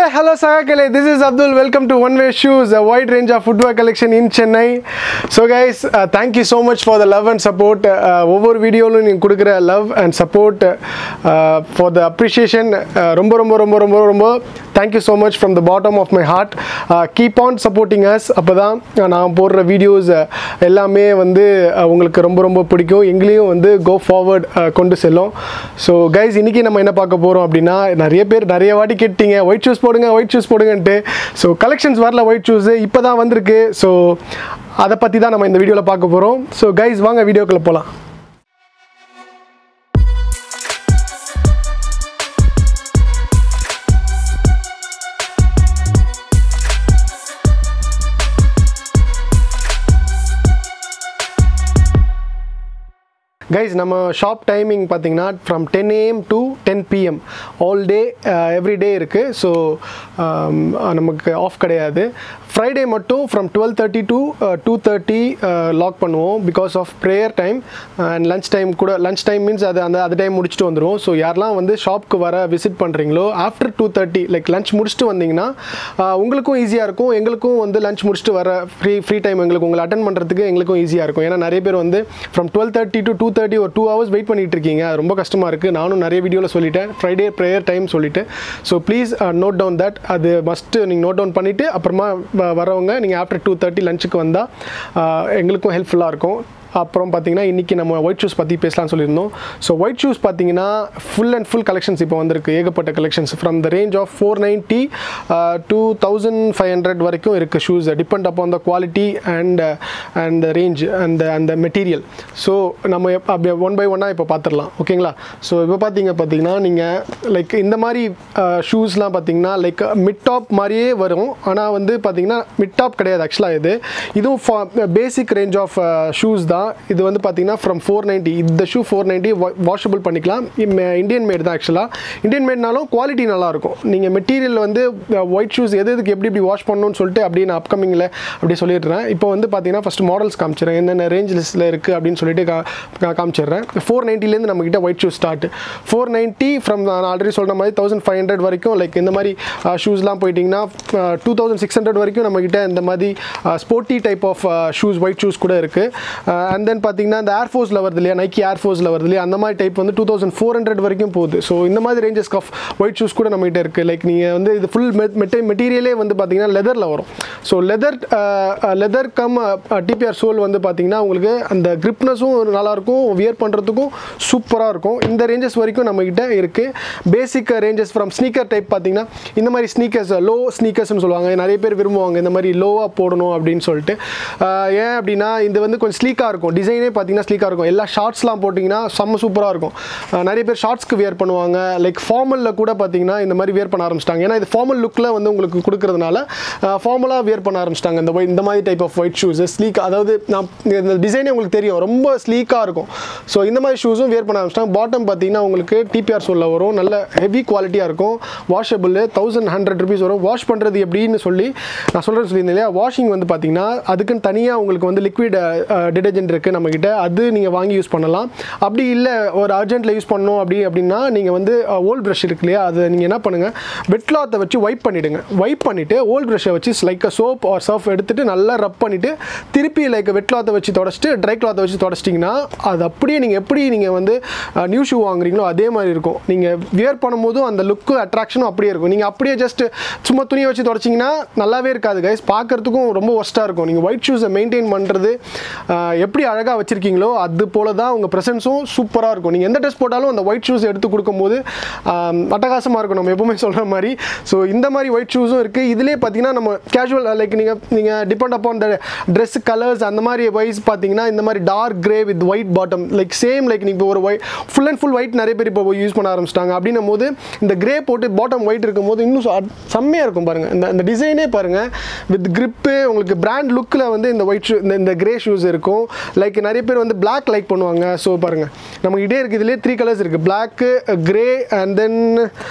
Hi, hello Sagakale. This is Abdul. Welcome to One Way Shoes, a wide range of footwear collection in Chennai. So guys, uh, thank you so much for the love and support. Uh, ஒவ்வொரு வீடியோவிலும் நீங்கள் கொடுக்குற love and support for the appreciation ரொம்ப ரொம்ப ரொம்ப ரொம்ப ரொம்ப thank you so much from the bottom of my heart keep on supporting us அப்போ தான் நான் போடுற வீடியோஸ் எல்லாமே வந்து uh, உங்களுக்கு ரொம்ப ரொம்ப பிடிக்கும் எங்களையும் வந்து கோ ஃபார்வர்ட் கொண்டு செல்லும் ஸோ கைஸ் இன்னைக்கு நம்ம என்ன பார்க்க போகிறோம் அப்படின்னா நிறைய பேர் நிறைய வாட்டி கேட்டீங்க ஒயிட் ஷூஸ் போடுங்க ஒயிட் ஷூஸ் போடுங்கன்ட்டு ஸோ கலெக்ஷன்ஸ் வரல ஒயிட் ஷூஸு இப்போ தான் வந்திருக்கு ஸோ அதை பற்றி தான் நம்ம இந்த வீடியோவில் பார்க்க போகிறோம் ஸோ கைஸ் வாங்க வீடியோக்குள்ளே போகலாம் கைஸ் நம்ம ஷாப் டைமிங் பார்த்தீங்கன்னா from ten AM to ten PM all day every day இருக்குது ஸோ நமக்கு ஆஃப் கிடையாது ஃப்ரைடே மட்டும் from twelve thirty to two thirty lock பண்ணுவோம் because of prayer time and lunch time கூட லஞ்ச் டைம் மீன்ஸ் அது அந்த அது டைம் முடிச்சுட்டு வந்துடுவோம் ஸோ யாரெல்லாம் வந்து ஷாப்க்கு வர விசிட் பண்ணுறீங்களோ after two thirty like lunch முடிச்சுட்டு வந்தீங்கன்னா uh, உங்களுக்கும் ஈஸியாக இருக்கும் எங்களுக்கும் வந்து லஞ்ச் முடிச்சுட்டு வர ஃப்ரீ ஃப்ரீ டைம் எங்களுக்கு உங்களை அட்டன் பண்ணுறதுக்கு எங்களுக்கும் ஈஸியாக இருக்கும் ஏன்னா நிறைய பேர் வந்து from twelve thirty to two thirty ஒரு டூ ஹவர்ஸ் வெயிட் பண்ணிட்டு இருக்கீங்க அது ரொம்ப கஷ்டமாக இருக்குது நானும் நிறைய வீடியோவில் சொல்லிட்டேன் ஃப்ரைடே ப்ரேயர் டைம் சொல்லிட்டு so please note down that அது மஸ்ட்டு நீங்கள் நோட் டவுன் பண்ணிவிட்டு அப்புறமா வ- வரவங்க நீங்கள் ஆஃப்டர் டூ தேர்ட்டி லஞ்சுக்கு வந்தால் எங்களுக்கும் ஹெல்ப்ஃபுல்லாக இருக்கும் அப்புறம் பார்த்தீங்கன்னா இன்றைக்கி நம்ம ஒயிட் ஷூஸ் பற்றி பேசலாம்னு சொல்லியிருந்தோம் ஸோ ஒயிட் ஷூஸ் பார்த்தீங்கன்னா ஃபுல் அண்ட் ஃபுல் கலெக்ஷன்ஸ் இப்போ வந்திருக்கு ஏகப்பட்ட collections from the range of four ninety two thousand five hundred வரைக்கும் இருக்குது shoes depend upon the quality and and range அந்த அந்த மெட்டீரியல் ஸோ நம்ம எப்ப- அப்படியே ஒன் பை ஒன்னாக இப்போ பார்த்துடலாம் ஓகேங்களா ஸோ இப்போ பார்த்தீங்க பார்த்தீங்கன்னா நீங்கள் லைக் இந்த மாதிரி ஷூஸ்லாம் பார்த்தீங்கன்னா லைக் மிட் டாப் மாதிரியே வரும் ஆனால் வந்து பார்த்தீங்கன்னா மிட் டாப் கிடையாது ஆக்சுவலாக இது இதுவும் பேசிக் ரேஞ்ச் ஆஃப் ஷூஸ் தான் இது வந்து பார்த்தீங்கன்னா ஃப்ரம் ஃபோர் நைன்ட்டி இந்த ஷூ ஃபோர் நைன்ட்டி வாஷபிள் பண்ணிக்கலாம் இந்தியன் மேட் தான் ஆக்சுவலாக இந்தியன் மேட்னாலும் குவாலிட்டி நல்லாயிருக்கும் நீங்கள் மெட்டீரியல் வந்து ஒயிட் ஷூஸ் எது எதுக்கு எப்படி எப்படி வாஷ் பண்ணணும்னு சொல்லிட்டு அப்படியே நான் அப்கமிங்கில் அப்படியே சொல்லிடுறேன் இப்போ வந்து பார்த்தீங்கன்னா ஃபஸ்ட் மாடல்ஸ் காமிச்சிடுறேன் என்னென்ன ரேஞ்ச் லிஸ்ட்டில் இருக்குது அப்படின்னு சொல்லிட்டு கா கா- காமிச்சிடுறேன் ஃபோர் நைன்ட்டிலேருந்து நம்மக்கிட்ட white shoes start four ninety from நான் ஆல்ரெடி சொன்ன மாதிரி தௌசண்ட் ஃபைவ் ஹண்ட்ரட் வரைக்கும் லைக் இந்த மாதிரி ஷூஸ்லாம் போயிட்டிங்கன்னா டூ தௌசண்ட் சிக்ஸ் ஹண்ட்ரட் வரைக்கும் நம்மக்கிட்ட இந்த மாதிரி sporty type of shoes white shoes கூட இருக்குது அண்ட் தென் பார்த்தீங்கன்னா இந்த ஏர்ஃபோர்ஸில் வருது இல்லையா நைக்கி ஏர்ஃபோர்ஸில் வருது இல்லையா அந்த மாதிரி டைப் வந்து டூ தௌசண்ட் ஃபோர் ஹண்ட்ரட் வரைக்கும் போகுது ஸோ இந்த மாதிரி ரேஞ்சஸ் ஆஃப் ஒயிட் ஷூஸ் கூட நம்மகிட்ட இருக்குது லைக் நீங்கள் வந்து இது ஃபுல் மெட்டே மெட்டீரியலே வந்து பார்த்தீங்கன்னா லெதரில் வரும் so leather leather cum TPR sole வந்து பார்த்தீங்கன்னா உங்களுக்கு அந்த கிரிப்னஸும் நல்லாயிருக்கும் வியர் பண்ணுறதுக்கும் சூப்பராக இருக்கும் இந்த ரேஞ்சஸ் வரைக்கும் நம்மக்கிட்ட இருக்குது basic ranges from sneaker type பார்த்தீங்கன்னா இந்த மாதிரி ஸ்னீக்கர்ஸ் லோ ஸ்னீக்கர்ஸ்னு சொல்லுவாங்க நிறைய பேர் விரும்புவாங்க இந்த மாதிரி லோவாக போடணும் அப்படின்னு சொல்லிட்டு ஆஹ் ஏன் அப்படின்னா இது வந்து கொஞ்சம் ஸ்லீக்காக இருக்கும் டிசைனே பார்த்தீங்கன்னா ஸ்லீக்காக இருக்கும் எல்லா ஷார்ட்ஸ்லாம் போட்டிங்கன்னா செம்ம சூப்பராக இருக்கும் ஆஹ் நிறைய பேர் ஷார்ட்ஸ்க்கு வியர் பண்ணுவாங்க லைக் ஃபார்மலில் கூட பார்த்தீங்கன்னா இந்த மாதிரி வியர் பண்ண ஆரம்பிச்சிட்டாங்க ஏன்னா இது ஃபார்மல் லுக்கில் வந்து உங்களுக்கு கொடுக்கறதுனால ஃபார்மலாக வியர் பண்ண ஆரம்பிச்சிட்டாங்க இந்த white- இந்த மாதிரி type of white shoes sleek அதாவது நான் இந்த டிசைனே உங்களுக்கு தெரியும் ரொம்ப ஸ்லீக்காக இருக்கும் ஸோ இந்த மாதிரி ஷூஸும் வியர் பண்ண ஆரம்பிச்சிட்டாங்க பாட்டம் பார்த்தீங்கன்னா உங்களுக்கு டிபிஆர் சொல்ல வரும் நல்ல ஹெவி குவாலிட்டியாக இருக்கும் வாஷபிள் தௌசண்ட் ஹண்ட்ரட் ருபீஸ் வரும் வாஷ் பண்ணுறது எப்படின்னு சொல்லி நான் சொல்கிறேன் சொல்லியிருந்தேன் இல்லையா வாஷிங் வந்து பார்த்தீங்கன்னா அதுக்குன்னு தனியாக உங்களுக்கு வந்து லிக்விட் டிடர்ஜென்ட் இருக்குது நம்மக்கிட்ட அது நீங்கள் வாங்கி யூஸ் பண்ணலாம் அப்படி இல்லை ஒரு அர்ஜென்ட்டில் யூஸ் பண்ணணும் அப்படி அப்படின்னா நீங்கள் வந்து ஓல்ட் ப்ரஷ் இருக்கு இல்லையா அதை நீங்கள் என்ன பண்ணுங்கள் வெட் கிளாத்தை வச்சு வைப் பண்ணிவிடுங்க வைப் பண்ணிவிட்டு ஓல்ட் ப்ரஷ்ஷை வச்சு லைக் சோப் ஆர் சர்ஃப் எடுத்துட்டு நல்லா ரப் பண்ணிவிட்டு திருப்பி லைக் வெட் கிளாத்தை வச்சு தொடச்சிட்டு ட்ரை கிளாத்தை வச்சு தொடச்சிட்டிங்கன்னா அது அப்படியே நீங்கள் எப்படி நீங்கள் வந்து நியூ ஷூ வாங்குறீங்களோ அதே மாதிரி இருக்கும் நீங்கள் வியர் பண்ணும்போதும் அந்த லுக்கு அட்ராக்ஷனும் அப்படியே இருக்கும் நீங்கள் அப்படியே ஜஸ்ட் சும்மா துணியை வச்சு தொடச்சிங்கன்னா நல்லாவே இருக்காது கைஸ் பார்க்கறதுக்கும் ரொம்ப ஒஸ்ட்டாக இருக்கும் நீங்கள் ஒயிட் ஷூஸை மெயின்டைன் பண்ணுறது எப்படி அழகாக வச்சுருக்கீங்களோ அது போல தான் உங்கள் ப்ரெசன்ஸும் சூப்பராக இருக்கும் நீங்கள் எந்த ட்ரெஸ் போட்டாலும் அந்த ஒயிட் ஷூஸ் எடுத்து கொடுக்கும்போது ஆம், அட்டகாசமாக இருக்கும் நம்ம எப்பவுமே சொல்கிற மாதிரி ஸோ இந்த மாதிரி ஒயிட் ஷூஸும் இருக்குது இதிலே பார்த்தீங்கன்னா நம்ம கேஷுவல் லைக் நீங்கள் நீங்கள் depend upon the dress colours அந்த மாதிரி வைஸ் பார்த்தீங்கன்னா இந்த மாதிரி dark grey with white bottom like same like நீங்கள் இப்போ ஒரு white full and full white நிறைய பேர் இப்போ யூஸ் பண்ண ஆரம்பிச்சிட்டாங்க அப்படின்னும் போது இந்த கிரே போட்டு பாட்டம் ஒயிட் இருக்கும்போது இன்னும் சு- அட்- செம்மையாக இருக்கும் பாருங்கள் இந்த இந்த டிசைனே பாருங்கள் வித் grip உங்களுக்கு பிராண்ட் லுக்கில் வந்து இந்த ஒயிட் ஷூ இந்த இந்த கிரே ஷூஸ் இருக்கும் லைக் நிறைய பேர் வந்து Black லைக் பண்ணுவாங்க ஸோ பாருங்கள் நம்ம இதே இருக்குது இதுலேயே த்ரீ கலர்ஸ் இருக்குது black grey and then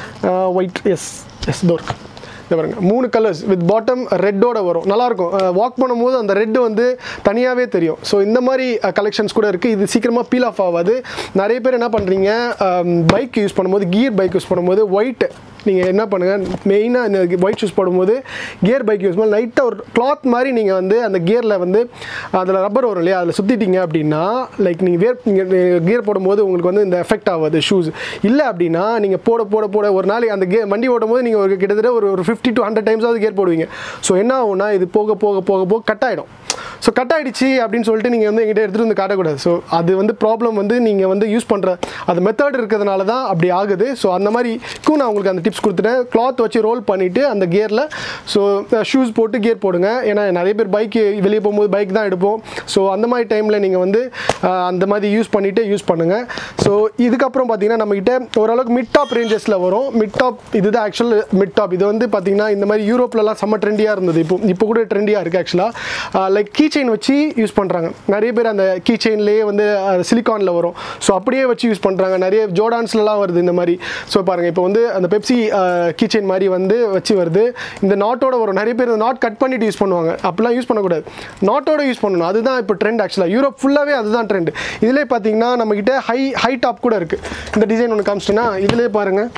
white yes yes தோர்க் இந்த பாருங்க மூணு கலர்ஸ் வித் பாட்டம் ரெட்டோட வரும் நல்லாயிருக்கும் வாக் பண்ணும்போது அந்த ரெட் வந்து தனியாகவே தெரியும் ஸோ இந்த மாதிரி கலெக்ஷன்ஸ் கூட இருக்குது இது சீக்கிரமாக பீல் ஆஃப் ஆகாது நிறைய பேர் என்ன பண்ணுறீங்க பைக் யூஸ் பண்ணும்போது கியர் பைக் யூஸ் பண்ணும்போது ஒயிட் நீங்கள் என்ன பண்ணுங்கள் மெயினாக இந்த ஒயிட் ஷூஸ் போடும்போது கியர் பைக் யூஸ் பண்ணி லைட்டாக ஒரு கிளாத் மாதிரி நீங்கள் வந்து அந்த கியரில் வந்து அதில் ரப்பர் வரும் இல்லையா அதில் சுற்றிட்டீங்க அப்படின்னா லைக் நீங்கள் வேர் நீங்கள் கியர் போடும்போது உங்களுக்கு வந்து இந்த எஃபெக்ட் ஆகாது ஷூஸ் இல்லை அப்படின்னா நீங்கள் போட போட போட ஒரு நாளைக்கு அந்த கே வண்டி ஓடும் போது நீங்கள் ஒரு கிட்டத்தட்ட ஒரு ஒரு ஃபிஃப்டி டு ஹண்ட்ரட் டைம்ஸாவது கியர் போடுவீங்க ஸோ என்ன ஆகும்னா இது போக போக போக போக கட் ஆகிடும் ஸோ கட் ஆகிடுச்சு அப்படின்னு சொல்லிட்டு நீங்கள் வந்து எங்கிட்ட எடுத்துகிட்டு வந்து காட்டக்கூடாது ஸோ அது வந்து ப்ராப்ளம் வந்து நீங்கள் வந்து யூஸ் பண்ணுற அது மெத்தட் இருக்கிறதுனால தான் அப்படி ஆகுது ஸோ அந்த மாதிரிக்கும் நான் உங்களுக்கு அந்த டிப்ஸ் கொடுத்துட்டேன் கிளாத் வச்சு ரோல் பண்ணிவிட்டு அந்த கியரில் ஸோ ஷூஸ் போட்டு கியர் போடுங்க ஏன்னா நிறைய பேர் பைக் வெளியே போகும்போது பைக் தான் எடுப்போம் ஸோ அந்த மாதிரி டைமில் நீங்கள் வந்து அஹ், அந்த மாதிரி யூஸ் பண்ணிவிட்டு யூஸ் பண்ணுங்கள் ஸோ இதுக்கப்புறம் பார்த்தீங்கன்னா நம்மக்கிட்ட ஓரளவுக்கு மிட் டாப் ரேஞ்சஸில் வரும் மிட் டாப் இதுதான் ஆக்சுவல் மிட் டாப் இது வந்து பார்த்தீங்கன்னா இந்த மாதிரி யூரோப்லலாம் செம்ம ட்ரெண்டியாக இருந்தது இப்போ இப்போ கூட ட்ரெண்டியாக இருக்குது ஆக்சுவலாக லைக் கீ செயின் வச்சு யூஸ் பண்ணுறாங்க நிறைய பேர் அந்த கீ செயின்லேயே வந்து சிலிக்கானில் வரும் ஸோ அப்படியே வச்சு யூஸ் பண்ணுறாங்க நிறைய ஜோடான்ஸ்லலாம் வருது இந்த மாதிரி ஸோ பாருங்கள் இப்போ வந்து அந்த பெப்சி கீ செயின் மாதிரி வந்து வச்சு வருது இந்த நாட்டோட வரும் நிறைய பேர் இந்த நாட் கட் பண்ணிட்டு யூஸ் பண்ணுவாங்க அப்படிலாம் யூஸ் பண்ணக்கூடாது நாட்டோட யூஸ் பண்ணணும் அதுதான் இப்போ ட்ரெண்ட் ஆக்சுவலாக யூரோப் ஃபுல்லாகவே அதுதான் ட்ரெண்ட் இதிலே பார்த்தீங்கன்னா நம்மக்கிட்ட ஹை ஹை டாப் கூட இருக்குது இந்த டிசைன் ஒன்று காமிச்சிட்டேன்னா இதிலே பாருங்கள்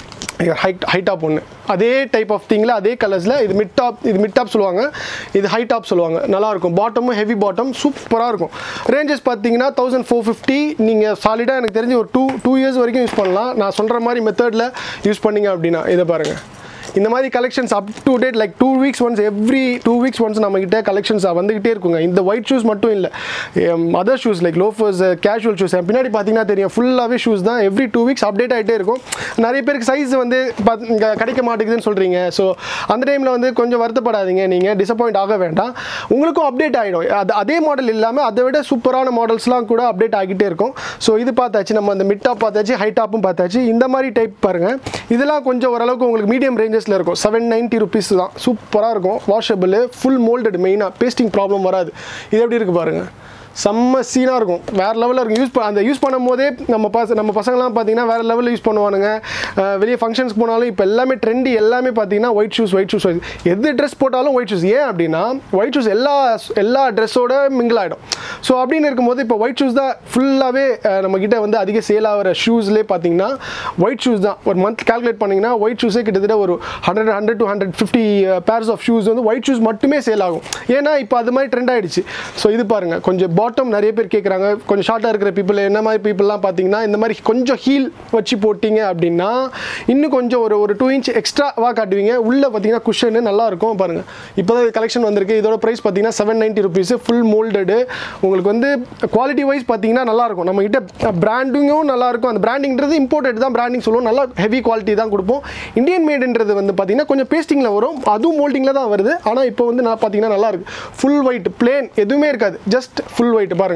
ஹைட் ஹை டாப் ஒன்று அதே டைப் ஆஃப் திங்கில் அதே கலர்ஸில் இது மிட் டாப் இது மிட் டாப் சொல்லுவாங்க இது ஹை டாப் சொல்லுவாங்க நல்லாயிருக்கும் பாட்டமும் ஹெவி பாட்டம் சூப்பராக இருக்கும் ரேஞ்சஸ் பார்த்தீங்கன்னா தௌசண்ட் ஃபோர் ஃபிஃப்டி நீங்கள் சாலிடாக எனக்கு தெரிஞ்சு ஒரு டூ டூ இயர்ஸ் வரைக்கும் யூஸ் பண்ணலாம் நான் சொல்கிற மாதிரி மெத்தடில் யூஸ் பண்ணீங்க அப்படின்னா இதை பாருங்கள் இந்த மாதிரி collections up to date like two weeks once every two weeks once நம்மக்கிட்ட கலெக்ஷன்ஸ் வந்துகிட்டே இருக்குங்க இந்த ஒயிட் ஷூஸ் மட்டும் இல்லை other shoes like loafers casual shoes பின்னாடி பார்த்தீங்கன்னா தெரியும் ஃபுல்லாகவே ஷூஸ் தான் எவ்ரி டூ வீக்ஸ் அப்டேட் ஆகிட்டே இருக்கும் நிறைய பேருக்கு சைஸ் வந்து பாத்- இங்க கிடைக்க மாட்டேங்குதுன்னு சொல்கிறீங்க ஸோ அந்த டைமில் வந்து கொஞ்சம் வருத்தப்படாதீங்க நீங்கள் டிசப்பாயிண்ட் ஆக வேண்டாம் உங்களுக்கும் அப்டேட் ஆகிடும் அது அதே மாடல் இல்லாமல் அதை விட சூப்பரான மாடல்ஸ்லாம் கூட அப்டேட் ஆகிட்டே இருக்கும் ஸோ இது பார்த்தாச்சு நம்ம அந்த மிட் டாப் பார்த்தாச்சு ஹை டாப்பும் பார்த்தாச்சு இந்த மாதிரி டைப் பாருங்கள் இதெல்லாம் கொஞ்சம் ஓரளவுக்கு உங்களுக்கு மீடியம் ரேஞ்சஸில் இருக்கும் செவன் நைன்ட்டி ருபீஸ் தான் சூப்பராக இருக்கும் வாஷபிள் ஃபுல் மோல்டட் மெயினாக பேஸ்டிங் ப்ராப்ளம் வராது இது எப்படி இருக்குது பாருங்கள் செம்ம சீனாக இருக்கும் வேறு லெவலில் இருக்கும் யூஸ் அந்த யூஸ் பண்ணும் போதே நம்ம பச நம்ம பசங்களாம் பார்த்தீங்கன்னா வேறு லெவலில் யூஸ் பண்ணுவானுங்க அஹ் வெளியே ஃபங்க்ஷன்ஸ் போனாலும் இப்போ எல்லாமே ட்ரெண்டி எல்லாமே பார்த்தீங்கன்னா ஒயிட் ஷூஸ் ஒயிட் ஷூஸ் எது ட்ரெஸ் போட்டாலும் ஒயிட் ஷூஸ் ஏன் அப்படின்னா ஒயிட் ஷூஸ் எல்லா எல்லா ட்ரெஸ்ஸோட மிங்கிள் ஆகிடும் ஸோ அப்படின்னு இருக்கும்போது இப்போ ஒயிட் ஷூஸ் தான் ஃபுல்லாகவே நம்மக்கிட்ட வந்து அதிக சேல் ஆகிற ஷூஸ்லேயே பார்த்தீங்கன்னா ஒயிட் ஷூஸ் தான் ஒரு மந்த் கால்குலேட் பண்ணிங்கன்னா ஒயிட் ஷூஸே கிட்டத்தட்ட ஒரு hundred hundred to hundred fifty pairs of shoes வந்து ஒயிட் ஷூஸ் மட்டுமே சேல் ஆகும் ஏன்னா இப்போ அது மாதிரி ட்ரெண்ட் ஆயிடுச்சு ஸோ இது பாருங்கள் கொஞ்சம் பாட்டம் நிறைய பேர் கேட்குறாங்க கொஞ்சம் ஷார்ட்டாக இருக்கிற பீப்புள் என்ன மாதிரி பீப்புளெலாம் பார்த்தீங்கன்னா இந்த மாதிரி கொஞ்சம் ஹீல் வச்சு போட்டிங்க அப்படின்னா இன்னும் கொஞ்சம் ஒரு ஒரு டூ இன்ச் எக்ஸ்ட்ராவாக காட்டுவீங்க உள்ளே பார்த்தீங்கன்னா குஷனு நல்லா இருக்கும் பாருங்கள் இப்போ தான் கலெக்ஷன் வந்திருக்கு இதோட ப்ரைஸ் பார்த்தீங்கன்னா seven ninety rupees full moulded உங்களுக்கு வந்து குவாலிட்டி வைஸ் பார்த்தீங்கன்னா நல்லாயிருக்கும் நம்ம கிட்ட பிராண்டிங்கும் நல்லாயிருக்கும் அந்த பிராண்டிங்கிறது இம்போர்ட்டட் தான் பிராண்டிங் சொல்லுவோம் நல்லா ஹெவி குவாலிட்டி தான் கொடுப்போம் இந்தியன் மேடுன்றது வந்து பார்த்தீங்கன்னா கொஞ்சம் பேஸ்டிங்கில் வரும் அதுவும் மோல்டிங்கில் தான் வருது ஆனால் இப்போ வந்து நான் பார்த்தீங்கன்னா நல்லா இருக்கு ஃபுல் ஒயிட் பிளேன் எதுவுமே இருக்காது ஜஸ்ட் ஃபுல் ஒயிட் பாருங்கள்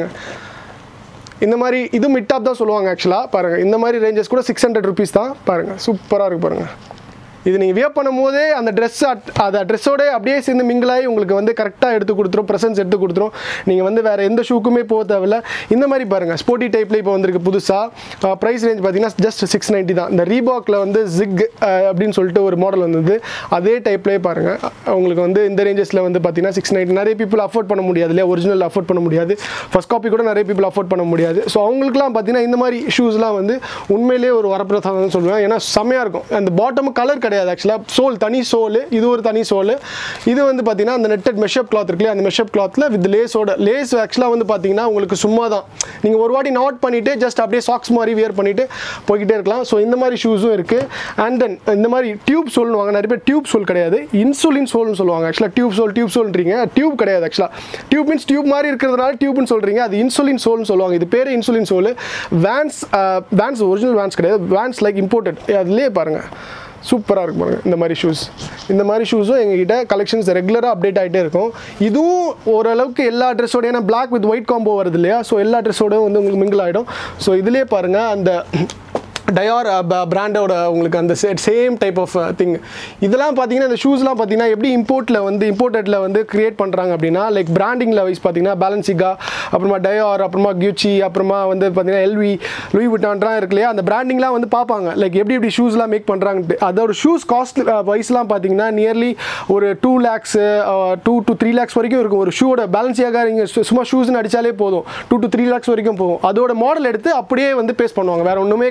இந்த மாதிரி இது மிட் டாப் தான் சொல்லுவாங்க ஆக்சுவலாக பாருங்கள் இந்த மாதிரி ரேஞ்சஸ் கூட சிக்ஸ் ஹண்ட்ரட் ருபீஸ் தான் பாருங்கள் சூப்பராக இருக்கு பாருங்கள் இது நீங்கள் வியர் பண்ணும்போதே அந்த ட்ரெஸ் அந்த ட்ரெஸ்ஸோட அப்படியே சேர்ந்து மிங்கிளாகி உங்களுக்கு வந்து கரெக்டாக எடுத்து கொடுத்துரும் ப்ரெசன்ஸ் எடுத்து கொடுத்துரும் நீங்கள் வந்து வேறு எந்த ஷூக்குமே போக தேவையில்ல இந்த மாதிரி பாருங்கள் ஸ்போர்ட்டி டைப்பில் இப்போ வந்திருக்கு புதுசாக ப்ரைஸ் ரேஞ்ச் பார்த்தீங்கன்னா ஜஸ்ட் சிக்ஸ் நைன்ட்டி தான் இந்த ரீபாக்கில் வந்து ஜிக் அப்படின்னு சொல்லிட்டு ஒரு மாடல் வந்தது அதே டைப்லேயே பாருங்கள் உங்களுக்கு வந்து இந்த ரேஞ்சஸில் வந்து பார்த்தீங்கன்னா சிக்ஸ் நைன்ட்டி நிறைய பீப்புள் அஃபோர்ட் பண்ண முடியாது இல்லையா ஒரிஜினல் அஃபோர்ட் பண்ண முடியாது ஃபர்ஸ்ட் காப்பி கூட நிறைய பீப்புள் அஃபோர்ட் பண்ண முடியாது ஸோ அவங்களுக்குலாம் பார்த்தீங்கன்னா இந்த மாதிரி ஷூஸ்லாம் வந்து உண்மையிலேயே ஒரு வரப்பிரசாதம் சொல்லுவேன் ஏன்னா செம்மையாக இருக்கும் அந்த பாட்டம் கலர் கிடையாது ஆக்சுவலாக சோல் தனி சோல் இது ஒரு தனி சோல் இது வந்து பார்த்தீங்கன்னா அந்த நெட்டட் மெஷப் கிளாத் இருக்குல்லையா அந்த மெஷப் கிளாத்தில் வித் லேஸோட லேஸ் ஆக்சுவலாக வந்து பார்த்தீங்கன்னா உங்களுக்கு சும்மா தான் நீங்கள் ஒரு வாட்டி நாட் பண்ணிவிட்டு ஜஸ்ட் அப்படியே சாக்ஸ் மாதிரி வியர் பண்ணிவிட்டு போய்கிட்டே இருக்கலாம் ஸோ இந்த மாதிரி ஷூஸும் இருக்குது அண்ட் தென் இந்த மாதிரி டியூப் சோல்னுவாங்க நிறைய பேர் டியூப் சோல் கிடையாது இன்சுலின் சோல்னு சொல்லுவாங்க ஆக்சுவலாக டியூப் சோல் டியூப் சோல்ன்றீங்க டியூப் கிடையாது ஆக்சுவலாக டியூப் மீன்ஸ் டியூப் மாதிரி இருக்கிறதுனால டியூப்னு சொல்கிறீங்க அது இன்சுலின் சோல்னு சொல்லுவாங்க இது பேர் இன்சுலின் sole Vans Vans original Vans கிடையாது வேன்ஸ் லைக் இம்போர்ட்டட் அதுலேயே பாருங்கள் சூப்பராக இருக்கும் பாருங்க இந்த மாதிரி ஷூஸ் இந்த மாதிரி ஷூஸும் எங்ககிட்ட கலெக்ஷன்ஸ் ரெகுலராக அப்டேட் ஆகிட்டே இருக்கும் இதுவும் ஓரளவுக்கு எல்லா ட்ரெஸ்ஸோட ஏன்னா பிளாக் வித் ஒயிட் காம்போ வருது இல்லையா ஸோ எல்லா ட்ரெஸ்ஸோட வந்து உங்களுக்கு மிங்கிள் ஆகிடும் ஸோ இதுலேயே பாருங்கள் அந்த டயார் பிராண்டோட உங்களுக்கு அந்த சேம் டைப் ஆஃப் திங் இதெல்லாம் பார்த்தீங்கன்னா இந்த ஷூஸ்லாம் பார்த்தீங்கன்னா எப்படி இம்போர்ட்டில் வந்து இம்போர்ட்டடில் வந்து கிரியேட் பண்ணுறாங்க அப்படின்னா லைக் பிராண்டிங்கில் வைஸ் பார்த்தீங்கன்னா பேலன்சிகா அப்புறமா டயார் அப்புறமா கியூச்சி அப்புறமா வந்து பார்த்தீங்கன்னா எல்வி லூய் விட்டான்லாம் இருக்கு இல்லையா அந்த பிராண்டிங்லாம் வந்து பார்ப்பாங்க லைக் எப்படி எப்படி ஷூஸ்லாம் மேக் பண்ணுறாங்கன்ட்டு அதோட ஷூஸ் காஸ்ட் வைஸ்லாம் பார்த்தீங்கன்னா நியர்லி ஒரு two lakhs two to three lakhs வரைக்கும் இருக்கும் ஒரு ஷூவோட பேலன்ஸியாக நீங்கள் சும்மா ஷூஸ்னு அடித்தாலே போதும் டூ டு த்ரீ லேக்ஸ் வரைக்கும் போகும் அதோட மாடல் எடுத்து அப்படியே வந்து பேஸ் பண்ணுவாங்க வேறு ஒன்றுமே கிடையாது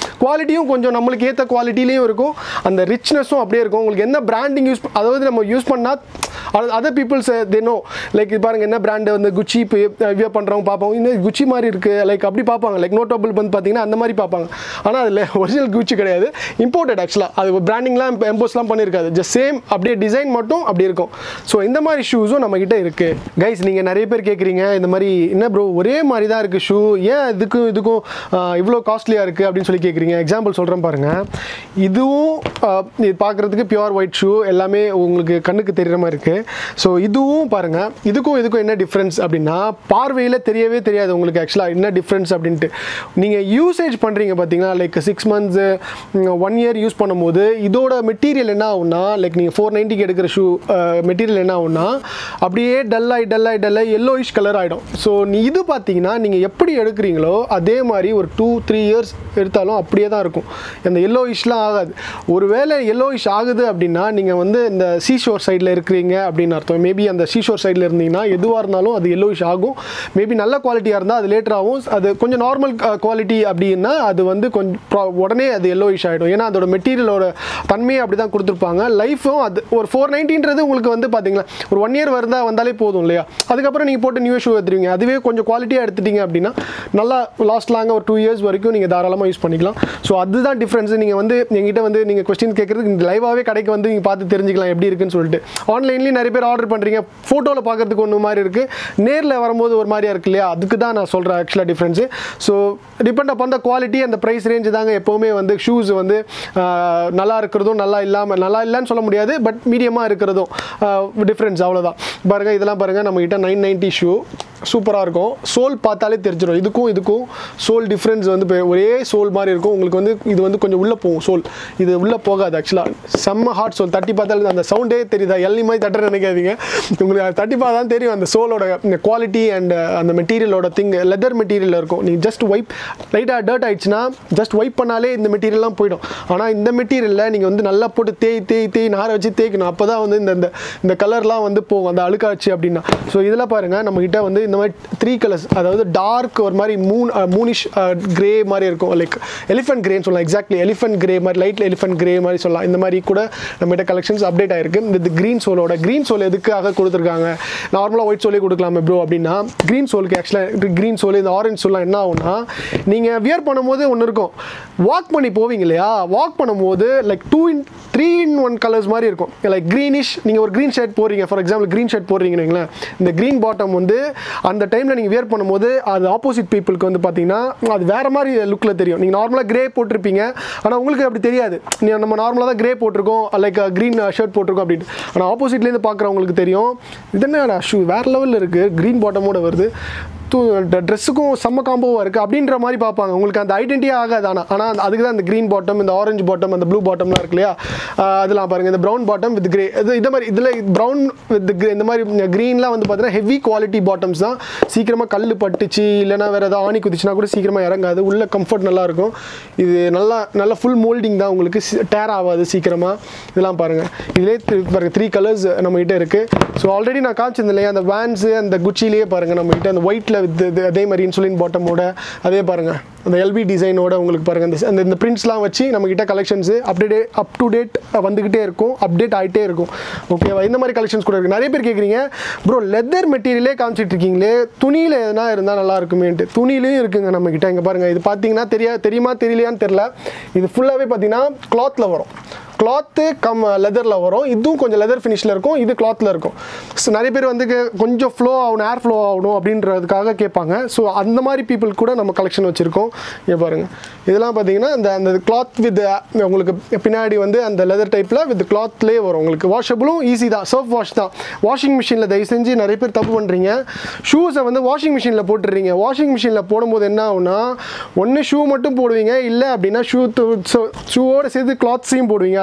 குவாலிட்டியும் கொஞ்சம் நம்மளுக்கு ஏற்ற குவாலிட்டிலையும் இருக்கும் அந்த ரிச்னஸும் அப்படியே இருக்கும் உங்களுக்கு என்ன பிராண்டிங் யூஸ் அதாவது நம்ம யூஸ் பண்ணால் other peoples they know like இது பாருங்க என்ன பிராண்டு வந்து குச்சி இப்போ வியர் பண்ணுறவங்க பார்ப்போம் இந்த குச்சி மாதிரி இருக்குது லைக் அப்படி பார்ப்பாங்க லைக் நோட்டபிள் வந்து பார்த்தீங்கன்னா அந்த மாதிரி பார்ப்பாங்க ஆனால் அதில் ஒரிஜினல் குச்சி கிடையாது இம்போர்ட்டட் ஆக்சுவலாக அது பிராண்டிங்லாம் எம்போஸ்லாம் பண்ணியிருக்காது ஜஸ்ட் சேம் அப்படியே டிசைன் மட்டும் அப்படி இருக்கும் ஸோ இந்த மாதிரி ஷூஸும் நம்மக்கிட்ட இருக்குது கைஸ் நீங்கள் நிறைய பேர் கேட்குறீங்க இந்த மாதிரி என்ன ப்ரோ ஒரே மாதிரி தான் இருக்குது ஷூ ஏன் இதுக்கும் இதுக்கும் ஆஹ், இவ்வளோ காஸ்ட்லியாக இருக்குது அப்படின்னு சொல்லி கேட்குறீங்க எக்ஸாம்பிள் சொல்கிறேன் பாருங்கள் இதுவும் ஆஹ், இது பார்க்குறதுக்கு பியூர் ஒயிட் ஷூ எல்லாமே உங்களுக்கு கண்ணுக்கு தெரிகிற மாதிரி இருக்குது ஸோ இதுவும் பாருங்கள் இதுக்கும் இதுக்கும் என்ன டிஃப்ரென்ஸ் அப்படின்னா பார்வையில் தெரியவே தெரியாது உங்களுக்கு ஆக்சுவலாக என்ன டிஃப்ரென்ஸ் அப்படின்ட்டு நீங்கள் யூசேஜ் பண்ணுறீங்க பார்த்தீங்கன்னா like six months one year use பண்ணும்போது இதோட மெட்டீரியல் என்ன ஆகும்னா லைக் நீங்கள் ஃபோர் நைன்ட்டிக்கு எடுக்கிற ஷூ மெட்டீரியல் என்ன ஆகும்னா அப்படியே டல்லாகி டல்லாகி டல்லாகி எல்லோயிஷ் கலர் ஆகிடும் ஸோ நீ இது பார்த்தீங்கன்னா நீங்கள் எப்படி எடுக்கிறீங்களோ அதே மாதிரி ஒரு டூ த்ரீ இயர்ஸ் எடுத்தாலும் அப்படியே தான் இருக்கும் அந்த எல்லோயிஷ்லாம் ஆகாது ஒருவேளை எல்லோயிஷ் ஆகுது அப்படின்னா நீங்கள் வந்து இந்த சீஷோர் சைடில் இருக்கிறீங்க அப்படின்னு அர்த்தம் மேபி அந்த சீஷோர் சைடில் இருந்தீங்கன்னா எதுவாக இருந்தாலும் அது எல்லோயிஷ் ஆகும் மேபி நல்ல குவாலிட்டியாக இருந்தால் அது லேட்டர் ஆகும் அது கொஞ்சம் நார்மல் குவாலிட்டி அப்படின்னா அது வந்து கொஞ்சம் pro- உடனே அது எல்லோயிஷ் ஆகிடும் ஏன்னா அதோட மெட்டீரியலோட தன்மையை அப்படி தான் கொடுத்துருப்பாங்க லைஃப்பும் அது ஒரு ஃபோர் நைன்ட்டின்றது உங்களுக்கு வந்து பார்த்தீங்களா ஒரு ஒன் இயர் வருதா வந்தாலே போதும் இல்லையா அதுக்கப்புறம் நீங்கள் போட்டு நியூ ஷூ எடுத்துருவீங்க அதுவே கொஞ்சம் குவாலிட்டியாக எடுத்துட்டீங்க அப்படின்னா நல்லா லாஸ்ட் லாங்காக ஒரு டூ இயர்ஸ் வரைக்கும் நீங்கள் தாராளமாக யூஸ் பண்ணிக்கலாம் ஸோ அதுதான் டிஃப்ரென்ஸ் நீங்கள் வந்து எங்கிட்ட வந்து நீங்கள் கொஸ்டின் கேட்குறதுக்கு இந்த லைவாகவே கடைக்கு வந்து நீங்கள் பார்த்து தெரிஞ்சுக்கலாம் எப்படி இருக்குன்னு சொல்லிட்டு ஆன்லைன்லேயும் நிறைய பேர் ஆர்டர் பண்ணுறீங்க ஃபோட்டோவில் பார்க்கறதுக்கு ஒன்று மாதிரி இருக்குது நேரில் வரும்போது ஒரு மாதிரியா இருக்கு இல்லையா அதுக்கு தான் நான் சொல்கிறேன் ஆக்சுவலாக difference so depend upon the quality அந்த ப்ரைஸ் ரேஞ்சு தாங்க எப்போவுமே வந்து ஷூஸ் வந்து ஆஹ், நல்லா இருக்கிறதும் நல்லா இல்லாமல் நல்லா இல்லைன்னு சொல்ல முடியாது பட் மீடியமாக இருக்கிறதும் டிஃப்ரென்ஸ் அவ்வளோதான் பாருங்கள் இதெல்லாம் பாருங்கள் நம்மகிட்ட நைன் நைன்ட்டி ஷூ சூப்பராக இருக்கும் சோல் பார்த்தாலே தெரிஞ்சிடும் இதுக்கும் இதுக்கும் சோல் டிஃப்ரென்ஸ் வந்து பெ- ஒரே சோல் மாதிரி இருக்கும் உங்களுக்கு வந்து இது வந்து கொஞ்சம் உள்ளே போகும் சோல் இது உள்ளே போகாது ஆக்சுவலாக செம்ம ஹார்ட் சோல் தட்டி பார்த்தாலே அந்த சவுண்டே தெரியுதா எல்லி மாதிரி தட்டுற நினைக்காதீங்க உங்களுக்கு அது தட்டி பார்த்தா தான் தெரியும் அந்த சோலோட குவாலிட்டி அண்ட் அந்த மெட்டீரியலோட திங் லெதர் மெட்டீரியல் இருக்கும் நீ ஜஸ்ட் ஒய்ப் லைட்டாக டர்ட் ஆயிடுச்சுன்னா ஜஸ்ட் ஒய்ப் பண்ணாலே இந்த மெட்டீரியல்லாம் போயிடும் ஆனால் இந்த மெட்டீரியலில் நீங்கள் வந்து நல்லா போட்டு தேய் தேய் தேய் நார வச்சு தேய்க்கணும் அப்போ தான் வந்து இந்த இந்த இந்த கலர்லாம் வந்து போகும் அந்த அழுக்காச்சு அப்படின்னா ஸோ இதில் பாருங்கள் நம்மக்கிட்ட வந்து இந்த மாதிரி த்ரீ கலர்ஸ் அதாவது டார்க் ஒரு மாதிரி மூன் மூனிஷ் கிரே மாதிரி இருக்கும் லைக் எலிஃபென்ட் கிரேன்னு சொல்லலாம் எக்ஸாக்ட்லி எலிஃபென்ட் கிரே மாதிரி லைட்டில் எலிஃபென்ட் கிரே மாதிரி சொல்லலாம் இந்த மாதிரி கூட நம்மகிட்ட கலெக்ஷன்ஸ் அப்டேட் ஆயிருக்கு இந்த க்ரீன் சோலோட க்ரீன் சோல் எதுக்காக கொடுத்துருக்காங்க நார்மலாக ஒயிட் சோலே கொடுக்கலாமே ப்ரோ அப்படின்னா க்ரீன் சோலுக்கு ஆக்சுவலாக க்ரீன் சோல் இந்த ஆரஞ்சு சோல்லாம் என்ன ஆகும்னா நீங்கள் வியர் பண்ணும்போது ஒன்று இருக்கும் வாக் பண்ணி போவீங்க இல்லையா வாக் பண்ணும்போது like two in three in one colours மாதிரி இருக்கும் லைக் க்ரீனிஷ் நீங்கள் ஒரு க்ரீன் ஷர்ட் போடுறீங்க ஃபார் எக்ஸாம்பிள் க்ரீன் ஷர்ட் போடுறீங்கன்னு வைங்களேன் இந்த க்ரீன் பாட்டம் வந்து அந்த டைமில் நீங்கள் வியர் பண்ணும்போது அது ஆப்போசிட் பீப்புளுக்கு வந்து பார்த்தீங்கன்னா அது வேறு மாதிரி லுக்கில் தெரியும் நீங்கள் நார்மலாக கிரே போட்டிருப்பீங்க ஆனால் உங்களுக்கு அப்படி தெரியாது நீ நம்ம நார்மலாக தான் கிரே போட்டிருக்கோம் லைக் க்ரீன் ஷர்ட் போட்டிருக்கோம் அப்படின்னு ஆனால் ஆப்போசிட்லேருந்து பார்க்குறவங்களுக்கு தெரியும் இது என்ன ஷூ வேறு லெவலில் இருக்குது க்ரீன் பாட்டமோட வருது ட்ரெஸ்ஸுக்கும் செம்ம காம்போவாக இருக்குது அப்படின்ற மாதிரி பார்ப்பாங்க உங்களுக்கு அந்த ஐடென்டிட்டியே ஆகாது ஆனால் ஆனால் அதுக்கு தான் இந்த க்ரீன் பாட்டம் இந்த ஆரஞ்சு பாட்டம் அந்த ப்ளூ பாட்டம்லாம் இருக்கு இல்லையா ஆஹ் அதெல்லாம் பாருங்கள் இந்த ப்ரௌன் பாட்டம் வித் கிரே இது இந்த மாதிரி இதில் ப்ரௌன் வித் இந்த மாதிரி க்ரீன்லாம் வந்து பார்த்தீங்கன்னா ஹெவி குவாலிட்டி பாட்டம்ஸ் தான் சீக்கிரமாக கல் பட்டுச்சு இல்லைனா வேறு ஏதாவது ஆணி குதிச்சுனா கூட சீக்கிரமாக இறங்காது உள்ள கம்ஃபர்ட் நல்லா இருக்கும் இது நல்லா நல்லா ஃபுல் மோல்டிங் தான் உங்களுக்கு டேர் ஆகாது சீக்கிரமாக இதெல்லாம் பாருங்கள் இதிலே த்ரீ- பாருங்க த்ரீ கலர்ஸ் நம்மகிட்ட இருக்குது ஸோ ஆல்ரெடி நான் காமிச்சிருந்தேன் இல்லையா அந்த வேன்ஸு அந்த குச்சிலேயே பாருங்கள் நம்மகிட்ட அந்த ஒயிட்டில் வித் இது அதே மாதிரி இன்சுலின் பாட்டமோட அதே பாருங்கள் அந்த எல்பி டிசைனோட உங்களுக்கு பாருங்கள் அந்த அந்த இந்த பிரிண்ட்ஸ்லாம் வச்சு நம்மகிட்ட collections update up to date வந்துக்கிட்டே இருக்கும் அப்டேட் ஆகிட்டே இருக்கும் ஓகேவா இந்த மாதிரி கலெக்ஷன்ஸ் கூட இருக்குது நிறைய பேர் கேட்குறீங்க ப்ரோ லெதர் மெட்டீரியலே காமிச்சிட்டு இருக்கீங்களே துணியில் எதனா இருந்தால் நல்லா இருக்குமேன்ட்டு துணிலையும் இருக்குங்க நம்மக்கிட்ட இங்கே பாருங்கள் இது பார்த்தீங்கன்னா தெரியா தெரியுமா தெரியலையான்னு தெரில இது ஃபுல்லாகவே பார்த்தீங்கன்னா கிளாத்தில் வரும் கிளாத்து கம் லெதரில் வரும் இதுவும் கொஞ்சம் லெதர் ஃபினிஷில் இருக்கும் இது கிளாத்தில் இருக்கும் ஸோ நிறைய பேர் வந்து கே- கொஞ்சம் ஃப்ளோ ஆகணும் ஏர் ஃப்ளோ ஆகணும் அப்படின்றதுக்காக கேட்பாங்க ஸோ அந்த மாதிரி பீப்புள் கூட நம்ம கலெக்ஷன் வச்சுருக்கோம் இங்கே பாருங்கள் இதெல்லாம் பார்த்தீங்கன்னா அந்த அந்த கிளாத் வித் உங்களுக்கு பின்னாடி வந்து அந்த லெதர் டைப்பில் வித் கிளாத்லேயே வரும் உங்களுக்கு வாஷபிளும் ஈஸி தான் சர்ஃப் வாஷ் தான் வாஷிங் மிஷினில் தயவு செஞ்சு நிறைய பேர் தப்பு பண்ணுறீங்க ஷூஸை வந்து வாஷிங் மிஷினில் போட்டுடுறீங்க வாஷிங் மிஷினில் போடும்போது என்ன ஆகும்னா ஒன்று ஷூ மட்டும் போடுவீங்க இல்லை அப்படின்னா ஷூ ஷூவோட சேர்த்து கிளாத்ஸையும் போடுவீங்க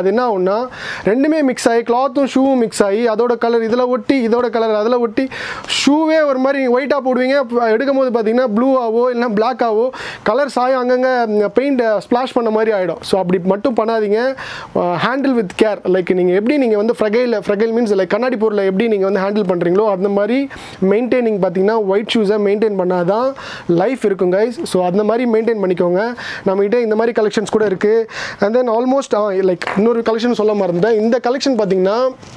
அது என்ன ஆகும்னா ரெண்டுமே மிக்ஸ் ஆகி கிளாத்தும் ஷூவும் மிக்ஸ் ஆகி அதோட கலர் இதில் ஒட்டி இதோட கலர் அதில் ஒட்டி ஷூவே ஒரு மாதிரி நீங்கள் ஒயிட்டாக போடுவீங்க அப்ப எடுக்கும் போது பார்த்தீங்கன்னா ப்ளூவாவோ இல்லைனா பிளாக்காவோ கலர் சாயம் அங்கங்கே பெயிண்ட் ஸ்ப்ளாஷ் பண்ண மாதிரி ஆகிடும் ஸோ அப்படி மட்டும் பண்ணாதீங்க ஹேண்டில் வித் கேர் லைக் நீங்கள் எப்படி நீங்கள் வந்து ஃப்ரகைல் ஃப்ரகைல் மீன்ஸ் லைக் கண்ணாடி பொருளை எப்படி நீங்கள் வந்து ஹேண்டில் பண்ணுறீங்களோ அந்த மாதிரி மெயின்டைனிங் பார்த்தீங்கன்னா ஒயிட் ஷூஸை மெயின்டைன் பண்ணால் தான் லைஃப் இருக்கும் கைஸ் ஸோ அந்த மாதிரி மெயின்டைன் பண்ணிக்கோங்க நம்மகிட்ட இந்த மாதிரி கலெக்ஷன்ஸ் கூட இருக்குது அண்ட் தென் ஆல்மோஸ்ட் லைக் இன்னொரு கலெக்ஷன் சொல்ல மறந்துட்டேன் இந்த கலெக்ஷன் பார்த்தீங்கன்னா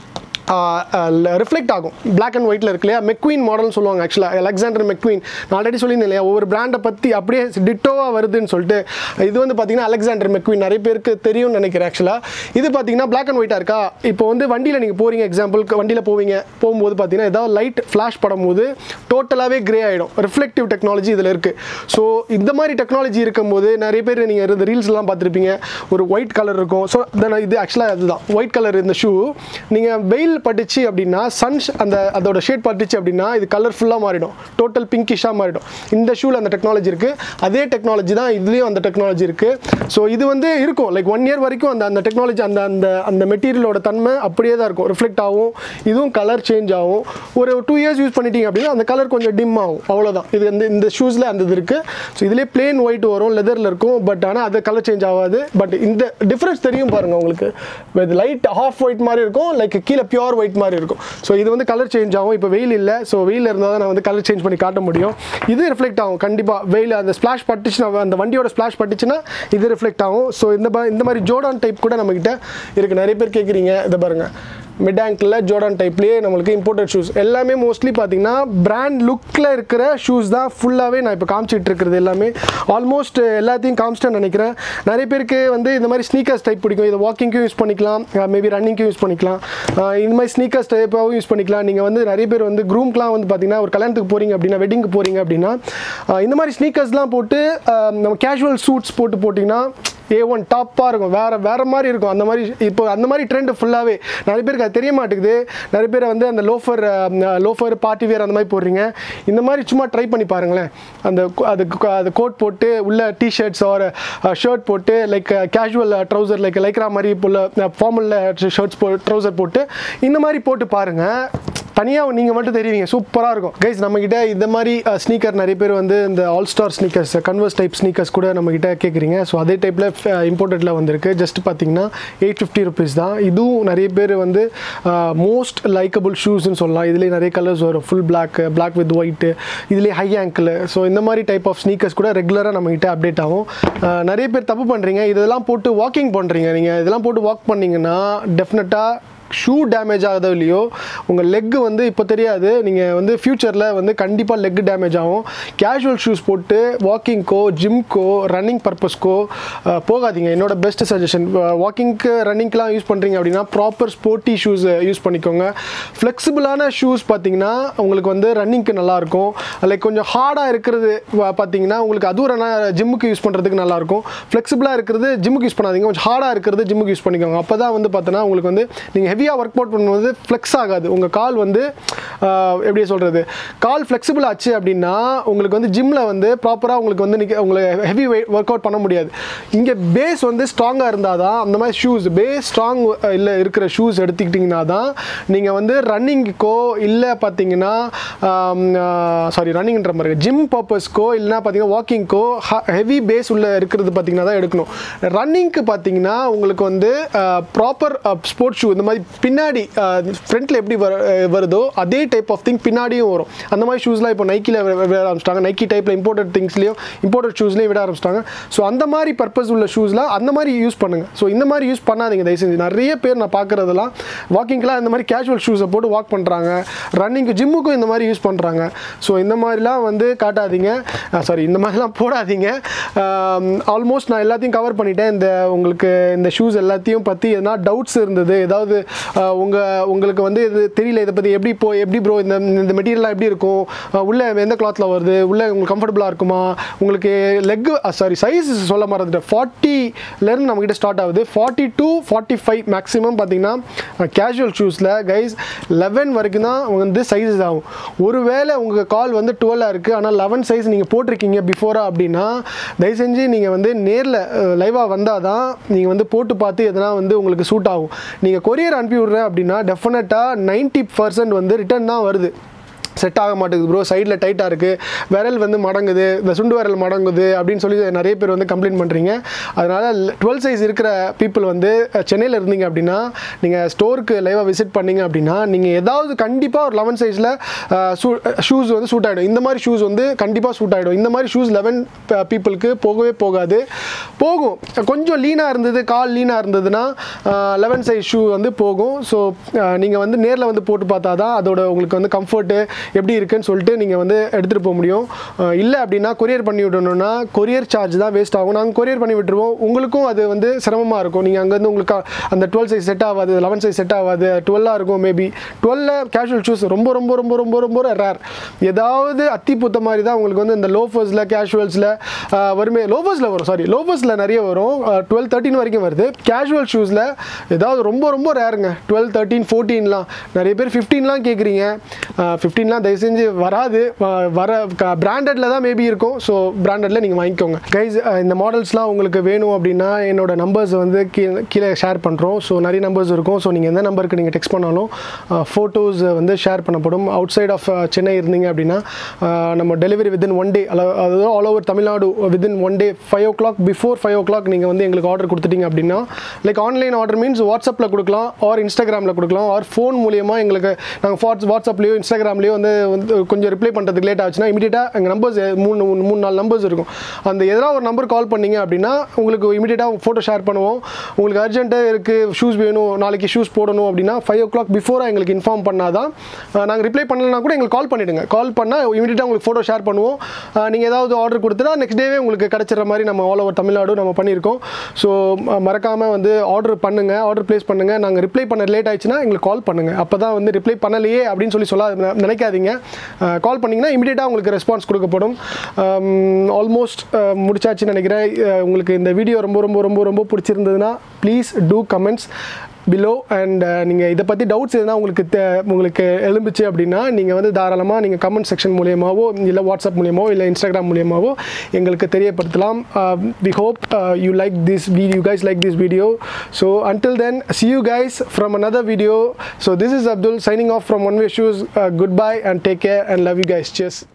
ரிஃப்ளெக்ட் ஆகும் பிளாக் அண்ட் ஒயிட்டில் இருக்கு இல்லையா மெக்வீன் மாடல்னு சொல்லுவாங்க ஆக்சுவலாக அலெக்சாண்டர் மெக்வீன் நான் ஆல்ரெடி சொல்லியிருந்தேன் இல்லையா ஒவ்வொரு பிராண்டை பற்றி அப்படியே டிட்டோவாக வருதுன்னு சொல்லிட்டு இது வந்து பார்த்தீங்கன்னா அலெக்சாண்டர் மெக்வீன் நிறைய பேருக்கு தெரியும்னு நினைக்கிறேன் ஆக்சுவலாக இது பார்த்தீங்கன்னா பிளாக் அண்ட் ஒயிட்டாக இருக்கா இப்போ வந்து வண்டியில் நீங்கள் போகிறீங்க எக்ஸாம்பிளுக்கு வண்டியில் போவீங்க போகும்போது பார்த்தீங்கன்னா ஏதாவது லைட் ஃப்ளாஷ் படும்போது டோட்டலாகவே கிரே ஆகிடும் ரிஃப்ளெக்டிவ் டெக்னாலஜி இதில் இருக்குது ஸோ இந்த மாதிரி டெக்னாலஜி இருக்கும்போது நிறைய பேர் நீங்கள் இந்த ரீல்ஸ்லாம் பார்த்துருப்பீங்க ஒரு ஒயிட் கலர் இருக்கும் ஸோ தென் இது ஆக்சுவலாக அதுதான் ஒயிட் கலர் இந்த ஷூ நீங்கள் வெயில் பட்டுச்சு அப்படின்னா சன் அந்த அதோட ஷேட் பட்டுச்சு அப்படின்னா இது கலர்ஃபுல்லாக மாறிடும் டோட்டல் பிங்கிஷாக மாறிடும் இந்த ஷூவில் அந்த டெக்னாலஜி இருக்குது அதே டெக்னாலஜி தான் இதுலேயும் அந்த டெக்னாலஜி இருக்குது ஸோ இது வந்து இருக்கும் லைக் ஒன் இயர் வரைக்கும் அந்த அந்த டெக்னாலஜி அந்த அந்த அந்த மெட்டீரியலோட தன்மை அப்படியே தான் இருக்கும் ரிஃப்ளெக்ட் ஆகும் இதுவும் கலர் சேஞ்ச் ஆகும் ஒரு டூ இயர்ஸ் யூஸ் பண்ணிட்டீங்க அப்படின்னா அந்த கலர் கொஞ்சம் டிம் ஆகும் அவ்வளோதான் இது வந்து இந்த ஷூஸில் அந்த இது இருக்குது ஸோ இதுலேயே பிளேன் ஒயிட் வரும் லெதரில் இருக்கும் பட் ஆனால் அது கலர் சேஞ்ச் ஆகாது பட் இந்த டிஃப்ரென்ஸ் தெரியும் பாருங்கள் உங்களுக்கு இது லைட் ஹாஃப் ஒயிட் மாதிரி இருக்கும் லைக் கீழே பியூர் ஒயிட் மாதிரி இருக்கும் ஸோ இது வந்து கலர் சேஞ்ச் ஆகும் இப்போ வெயில் இல்லை ஸோ வெயில் இருந்தால் தான் நான் வந்து கலர் சேஞ்ச் பண்ணி காட்ட முடியும் இது ரிஃப்ளெக்ட் ஆகும் கண்டிப்பாக வெயில் அந்த ஸ்ப்ளாஷ் பட்டுச்சுன்னா அந்த வண்டியோட ஸ்ப்ளாஷ் பட்டுச்சுன்னா இது ரிஃப்ளெக்ட் ஆகும் ஸோ இந்த ப- இந்த மாதிரி ஜோடான் டைப் கூட நம்மக்கிட்ட இருக்குது நிறைய பேர் கேட்குறீங்க இதை பாருங்கள் மிட் ஆங்கிளில் ஜோர்டான் டைப்லேயே நம்மளுக்கு இம்போர்ட்டட் ஷூஸ் எல்லாமே மோஸ்ட்லி பார்த்தீங்கன்னா பிராண்ட் லுக்கில் இருக்கிற ஷூஸ் தான் ஃபுல்லாகவே நான் இப்போ காமிச்சிட்டு இருக்கிறது எல்லாமே ஆல்மோஸ்ட் எல்லாத்தையும் காமிச்சிட்டேன்னு நினைக்கிறேன் நிறைய பேருக்கு வந்து இந்த மாதிரி ஸ்னீக்கர்ஸ் டைப் பிடிக்கும் இதை வாக்கிங்க்கும் யூஸ் பண்ணிக்கலாம் மேபி ரன்னிங்க்கும் யூஸ் பண்ணிக்கலாம் அஹ் இந்த மாதிரி ஸ்னீக்கர்ஸ் டைப்பாகவும் யூஸ் பண்ணிக்கலாம் நீங்கள் வந்து நிறைய பேர் வந்து க்ரூம்க்குலாம் வந்து பார்த்தீங்கன்னா ஒரு கல்யாணத்துக்கு போகிறீங்க அப்படின்னா வெட்டிங்க்கு போகிறீங்க அப்படின்னா அஹ் இந்த மாதிரி ஸ்னீக்கர்ஸ்லாம் போட்டு அஹ் நம்ம கேஷுவல் சூட்ஸ் போட்டு போட்டிங்கன்னா ஏ ஒன் டாப்பாக இருக்கும் வேறு வேறு மாதிரி இருக்கும் அந்த மாதிரி இப்போ அந்த மாதிரி ட்ரெண்ட் ஃபுல்லாகவே நிறைய பேருக்கு அது தெரிய மாட்டேங்குது நிறைய பேர் வந்து அந்த லோஃபர் லோஃபர் பார்ட்டி வேர் அந்த மாதிரி போடுறீங்க இந்த மாதிரி சும்மா ட்ரை பண்ணி பாருங்களேன் அந்த கு- அது கு- அது கோட் போட்டு உள்ள டிஷர்ட்ஸ் ஆர் ஷர்ட் போட்டு like casual trouser like lycra மாதிரி உள்ள ஃபார்மலில் ஷர்ட்ஸ் போ ட்ரௌசர் போட்டு இந்த மாதிரி போட்டு பாருங்கள் தனியாக நீங்கள் மட்டும் தெரிவிங்க சூப்பராக இருக்கும் கைஸ் நம்மக்கிட்ட இந்த மாதிரி ஸ்னீக்கர் நிறைய பேர் வந்து இந்த all star sneakers Converse type sneakers கூட நம்மக்கிட்ட கேட்குறீங்க ஸோ அதே டைப்பில் இம்போர்ட்டடில் வந்திருக்கு ஜஸ்ட் பார்த்தீங்கன்னா எயிட் ஃபிஃப்டி ருபீஸ் தான் இதுவும் நிறைய பேர் வந்து மோஸ்ட் லைக்கபிள் ஷூஸ்னு சொல்லலாம் இதுலேயே நிறைய கலர்ஸ் வரும் full black black with white இதுலேயே ஹை ஆங்கிள் ஸோ இந்த மாதிரி டைப் ஆஃப் ஸ்னீக்கர்ஸ் கூட ரெகுலராக நம்மக்கிட்ட அப்டேட் ஆகும் அஹ், நிறைய பேர் தப்பு பண்ணுறீங்க இதெல்லாம் போட்டு வாக்கிங் பண்ணுறீங்க நீங்கள் இதெல்லாம் போட்டு வாக் பண்ணீங்கன்னா டெஃபினட்டாக ஷூ டேமேஜ் ஆகுதோ இல்லையோ உங்கள் லெக்கு வந்து இப்போ தெரியாது நீங்கள் வந்து ஃப்யூச்சரில் வந்து கண்டிப்பாக லெக் டேமேஜ் ஆகும் கேஷுவல் ஷூஸ் போட்டு வாக்கிங்க்கோ ஜிம்க்கோ ரன்னிங் பர்பஸ்க்கோ போகாதீங்க என்னோட பெஸ்ட் சஜஷன் வாக்கிங்க்கு ரன்னிங்க்கெலாம் யூஸ் பண்ணுறீங்க அப்படின்னா ப்ராப்பர் ஸ்போர்ட்டி ஷூஸ் யூஸ் பண்ணிக்கோங்க ஃப்ளெக்சிபிளான ஷூஸ் பார்த்தீங்கன்னா உங்களுக்கு வந்து ரன்னிங்க்கு நல்லாயிருக்கும் லைக் கொஞ்சம் ஹார்டாக இருக்கிறது வ- பார்த்தீங்கன்னா உங்களுக்கு அதுவும் ஜிம்முக்கு யூஸ் பண்ணுறதுக்கு நல்லாயிருக்கும் ஃப்ளெக்சிபிளாக இருக்கிறது ஜிம்முக்கு யூஸ் பண்ணாதீங்க கொஞ்சம் ஹார்டாக இருக்கிறது ஜிம்முக்கு யூஸ் பண்ணிக்கோங்க அப்போ தான் வந்து பார்த்தோன்னா உங்களுக்கு வந்து நீங்கள் ஹெவியாக ஒர்க் அவுட் பண்ணும்போது ஃப்ளெக்ஸ் ஆகாது உங்கள் கால் வந்து ஆஹ், எப்படி சொல்கிறது கால் ஃப்ளெக்சிபிள் ஆச்சு அப்படின்னா உங்களுக்கு வந்து ஜிம்மில் வந்து ப்ராப்பராக உங்களுக்கு வந்து நிக்க உங்களை ஹெவி ஒர்க் அவுட் பண்ண முடியாது இங்கே பேஸ் வந்து ஸ்ட்ராங்காக இருந்தால் தான் அந்த மாதிரி ஷூஸ் பேஸ் ஸ்ட்ராங் இல்லை இருக்கிற ஷூஸ் எடுத்துக்கிட்டிங்கன்னா தான் நீங்கள் வந்து ரன்னிங்க்கோ இல்லை பார்த்தீங்கன்னா சாரி ரன்னிங்ன்ற மாதிரி ஜிம் பர்பஸ்க்கோ இல்லைனா பார்த்தீங்கன்னா வாக்கிங்க்கோ ஹெவி பேஸ் உள்ள இருக்கிறது பார்த்தீங்கன்னா தான் எடுக்கணும் ரன்னிங்க்கு பார்த்தீங்கன்னா உங்களுக்கு வந்து ப்ராப்பர் ஸ்போர்ட்ஸ் ஷூ இந்த மாதிரி பின்னாடி ஃப்ரண்ட்டில் எப்படி வர அஹ், வருதோ அதே டைப் ஆஃப் திங் பின்னாடியும் வரும் அந்த மாதிரி ஷூஸ்லாம் இப்போ நைக்கியில் விட ஆரம்பிச்சிட்டாங்க நைக்கி டைப்பில் இம்போர்ட்டட் திங்ஸ்லையும் இம்போர்ட்டட் ஷூஸ்லேயும் விட ஆரம்பிச்சிட்டாங்க ஸோ அந்த மாதிரி பர்பஸ் உள்ள ஷூஸ்லாம் அந்த மாதிரி யூஸ் பண்ணுங்கள் ஸோ இந்த மாதிரி யூஸ் பண்ணாதீங்க தயவு செஞ்சு நிறைய பேர் நான் பார்க்குறதெல்லாம் வாக்கிங்க்கெலாம் இந்த மாதிரி கேஷுவல் ஷூஸை போட்டு வாக் பண்ணுறாங்க ரன்னிங்க்கு ஜிம்முக்கும் இந்த மாதிரி யூஸ் பண்ணுறாங்க ஸோ இந்த மாதிரிலாம் வந்து காட்டாதீங்க சாரி இந்த மாதிரிலாம் போடாதீங்க ஆல்மோஸ்ட் நான் எல்லாத்தையும் கவர் பண்ணிட்டேன் இந்த உங்களுக்கு இந்த ஷூஸ் எல்லாத்தையும் பற்றி எதனா டவுட்ஸ் இருந்தது ஏதாவது உங்கள் உங்களுக்கு வந்து இது தெரியல இதை பற்றி எப்படி போ எப்படி ப்ரோ இந்த இந்த மெட்டீரியல்லாம் எப்படி இருக்கும் அஹ், உள்ள எந்த கிளாத்தில் வருது உள்ள உங்களுக்கு கம்ஃபர்டபுளாக இருக்குமா உங்களுக்கு லெக் சாரி சைஸ் சொல்ல மறந்துட்டேன் ஃபார்ட்டிலேருந்து நம்மக்கிட்ட ஸ்டார்ட் ஆகுது forty to forty five maximum பார்த்தீங்கன்னா கேஷுவல் ஷூஸில் கைஸ் லெவன் வரைக்கும் தான் வந்து சைஸஸ் ஆகும் ஒருவேளை உங்கள் கால் வந்து டுவெல்லாக இருக்குது ஆனால் லெவன் சைஸ் நீங்கள் போட்டிருக்கீங்க பிஃபோராக அப்படின்னா தயவு செஞ்சு நீங்கள் வந்து நேரில் லைவாக வந்தால் தான் நீங்கள் வந்து போட்டு பார்த்து எதனா வந்து உங்களுக்கு சூட் ஆகும் நீங்கள் கொரியர் அனுப்பி விட்றேன் அப்படின்னா டெஃபினட்டாக நைன்ட்டி பர்சன்ட் வந்து ரிட்டர்ன் தான் வருது செட் ஆக மாட்டேங்குது ப்ரோ சைடில் டைட்டாக இருக்குது விரல் வந்து மடங்குது இந்த சுண்டு விரல் மடங்குது அப்படின்னு சொல்லி நிறைய பேர் வந்து கம்ப்ளைண்ட் பண்ணுறீங்க அதனால் டுவெல் சைஸ் இருக்கிற பீப்புள் வந்து அஹ், சென்னையில் இருந்தீங்க அப்படின்னா நீங்கள் ஸ்டோருக்கு லைவாக விசிட் பண்ணீங்க அப்படின்னா நீங்கள் ஏதாவது கண்டிப்பாக ஒரு லெவன் சைஸில் ஷூஸ் வந்து சூட் ஆகிடும் இந்த மாதிரி ஷூஸ் வந்து கண்டிப்பாக சூட் ஆகிடும் இந்த மாதிரி ஷூஸ் லெவன் பீப்புளுக்கு போகவே போகாது போகும் கொஞ்சம் லீனாக இருந்தது கால் லீனாக இருந்ததுன்னா லெவன் சைஸ் ஷூ வந்து போகும் ஸோ நீங்கள் வந்து நேரில் வந்து போட்டு பார்த்தா தான் அதோட உங்களுக்கு வந்து கம்ஃபர்ட்டு எப்படி இருக்குன்னு சொல்லிட்டு நீங்கள் வந்து எடுத்துகிட்டு போக முடியும் அஹ் இல்லை அப்படின்னா கொரியர் பண்ணி விடணும்னா கொரியர் சார்ஜ் தான் வேஸ்ட் ஆகும் நாங்கள் கொரியர் பண்ணி விட்டுருவோம் உங்களுக்கும் அது வந்து சிரமமாக இருக்கும் நீங்கள் அங்கேருந்து உங்களுக்கு அந்த டுவெல் சைஸ் செட் ஆகாது லெவன் சைஸ் செட் ஆகாது டுவெல்லாக இருக்கும் மேபி டுவெல்ல கேஷுவல் ஷூஸ் ரொம்ப ரொம்ப ரொம்ப ரொம்ப ரொம்ப ரேர் ஏதாவது அத்தி பூத்த மாதிரி தான் உங்களுக்கு வந்து இந்த லோஃபர்ஸில் கேஷுவல்ஸில் வருமே லோஃபர்ஸில் வரும் சாரி லோஃபர்ஸில் நிறைய வரும் டுவெல் தேர்ட்டின் வரைக்கும் வருது கேஷுவல் ஷூஸில் ஏதாவது ரொம்ப ரொம்ப ரேருங்க டுவெல் தேர்ட்டீன் ஃபோர்டீன்லாம் நிறைய பேர் ஃபிஃப்டீன்லாம் கேட்குறீங்க ஃபிஃப்டீன்லாம் தயவு செஞ்சு வராது வ- வர பிராண்டடில் தான் மேபி இருக்கும் ஸோ பிராண்டடில் நீங்கள் வாங்கிக்கோங்க கைஸ் இந்த மாடல்ஸ்லாம் உங்களுக்கு வேணும் அப்படின்னா என்னோட நம்பர்ஸ் வந்து கீழே கீழே ஷேர் பண்ணுறோம் ஸோ நிறைய நம்பர்ஸ் இருக்கும் ஸோ நீங்கள் எந்த நம்பருக்கு நீங்கள் டெக்ஸ்ட் பண்ணாலும் ஃபோட்டோஸ் வந்து ஷேர் பண்ணப்படும் அவுட் சைட் ஆஃப் சென்னை இருந்தீங்க அப்படின்னா அஹ், நம்ம டெலிவரி வித்தின் ஒன் டே அதாவது all over Tamil Nadu within one day five o'clock before five o'clock நீங்கள் வந்து எங்களுக்கு ஆர்டர் கொடுத்துட்டீங்க அப்படின்னா லைக் ஆன்லைன் ஆர்டர் மீன்ஸ் வாட்ஸ்அப்பில் கொடுக்கலாம் ஆர் இன்ஸ்டாகிராமில் கொடுக்கலாம் ஆர் ஃபோன் மூலியமாக எங்களுக்கு நாங்கள் வாட்ஸ் வாட்ஸ்அப்லேயோ இன்ஸ்டாகிராம்லேயோ வந்து வந்து கொஞ்சம் ரிப்ளை பண்ணுறதுக்கு லேட் ஆச்சுன்னா இமீடியட்டாக எங்கள் நம்பர்ஸ் மூணு மூணு மூணு நாலு நம்பர்ஸ் இருக்கும் அந்த எதனா ஒரு நம்பர் கால் பண்ணீங்க அப்படின்னா உங்களுக்கு இமீடியட்டாக ஃபோட்டோ ஷேர் பண்ணுவோம் உங்களுக்கு அர்ஜென்ட்டாக இருக்குது ஷூஸ் வேணும் நாளைக்கு ஷூஸ் போடணும் அப்படின்னா ஃபைவ் ஓ கிளாக் பிஃபோராக எங்களுக்கு இன்ஃபார்ம் பண்ணாதான் நாங்கள் ரிப்ளை பண்ணலனா கூட எங்களுக்கு கால் பண்ணிவிடுங்க கால் பண்ணால் இமீடியட்டாக உங்களுக்கு ஃபோட்டோ ஷேர் பண்ணுவோம் நீங்கள் ஏதாவது ஆர்டர் கொடுத்துட்டா நெக்ஸ்ட் டேவே உங்களுக்கு கிடச்சிற மாதிரி நம்ம ஆல் ஓவர் தமிழ்நாடு நம்ம பண்ணியிருக்கோம் ஸோ மறக்காமல் வந்து ஆர்டர் பண்ணுங்கள் ஆர்டர் ப்ளேஸ் பண்ணுங்கள் நாங்கள் ரிப்ளை பண்ண லேட் ஆயிடுச்சுன்னா எங்களுக்கு கால் பண்ணுங்கள் அப்போ தான் வந்து ரிப்ளை பண்ணலையே அப்படின்னு சொல்லி சொல்ல நினைக்காதீங்க கால் பண்ணிங்கன்னா இமீடியட்டாக உங்களுக்கு ரெஸ்பான்ஸ் கொடுக்கப்படும் ஆல்மோஸ்ட் முடிச்சாச்சுன்னு நினைக்கிறேன் அஹ், உங்களுக்கு இந்த வீடியோ ரொம்ப ரொம்ப ரொம்ப ரொம்ப பிடிச்சிருந்ததுன்னா please do comments below and நீங்கள் இதை பற்றி டவுட்ஸ் எதுனா உங்களுக்கு தே- உங்களுக்கு எழும்புச்சு அப்படின்னா நீங்கள் வந்து தாராளமாக நீங்கள் கமெண்ட் செக்ஷன் மூலியமாவோ இல்லை வாட்ஸ்அப் மூலியமாவோ இல்லை இன்ஸ்டாகிராம் மூலியமாவோ எங்களுக்கு தெரியப்படுத்தலாம் we hope you like this video guys like this video so until then see you guys from another video so this is abdul signing off from one way shoes uh, goodbye and take care and love you guys cheers